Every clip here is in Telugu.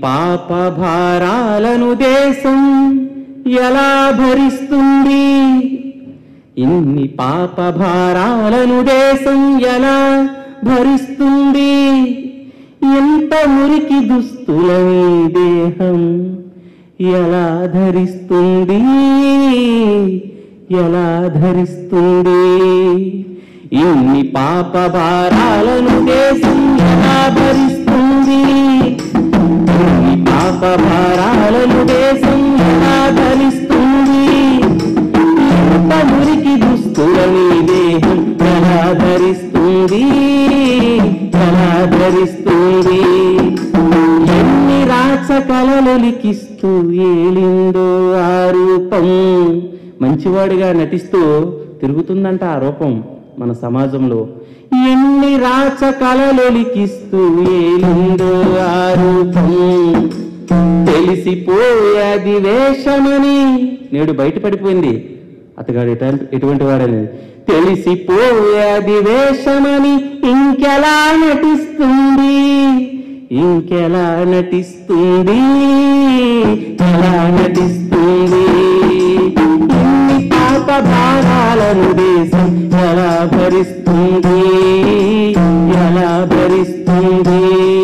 పాప భారాలను దేశం ఎలా భరిస్తుంది ఇన్ని పాప భారాలను దేశం ఎలా భరిస్తుంది ఎంత మురికి దుస్తులని దేహం ఎలా ధరిస్తుంది ఎలా ధరిస్తుంది ఇన్ని పాప భారాలను దేశం ఎలా భరిస్తుంది ఇన్ని పాప భారాలను దేశం ఎలా ధరిస్తుంది ఎంత మురికి దుస్తులని దేహం ఎలా ధరిస్తుంది ఎలా ధరిస్తుంది ఎన్ని రాచకలలు లిఖిస్తూ ఏలిందో ఆ రూపం మంచివాడిగా నటిస్తూ తిరుగుతుందంట ఆ రూపం మన సమాజంలో ఎన్ని రాచకలలు లిఖిస్తూ ఏలిందో ఆ రూపం తెలిసిపోయేది వేషమని నేడు బయటపడిపోయింది అతగాడు ఎట- ఎటువంటి వాడనేది తెలిసిపోయేది వేషమని ఇంకెలా నటిస్తుంది ఇంకెలా నటిస్తుంది ఎలా నటిస్తుంది ఇన్ని పాప భారాలను దేశం ఎలా భరిస్తుంది ఎలా భరిస్తుంది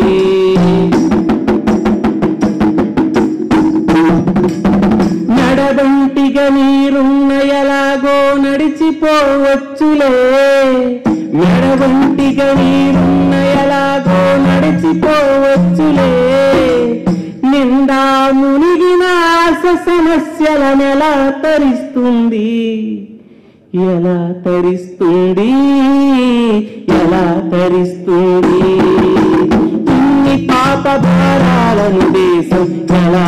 నడబంటిగా నీరున్న ఎలాగో నడిచిపోవచ్చులే నడబంటిగా నీరున్న ఎలాగో నడిచిపోవచ్చులే నిండా మునిగిన ఆశ సమస్యలనెలా తరిస్తుంది ఎలా తరిస్తుంది ఎలా తరిస్తుంది ఇన్ని పాప భారాలను దేశం ఎలా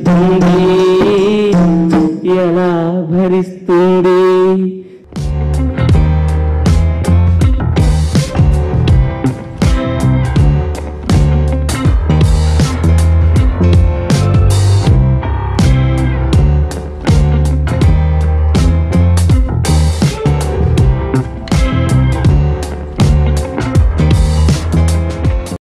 భరిస్తుంది ఎలా భరిస్తుంది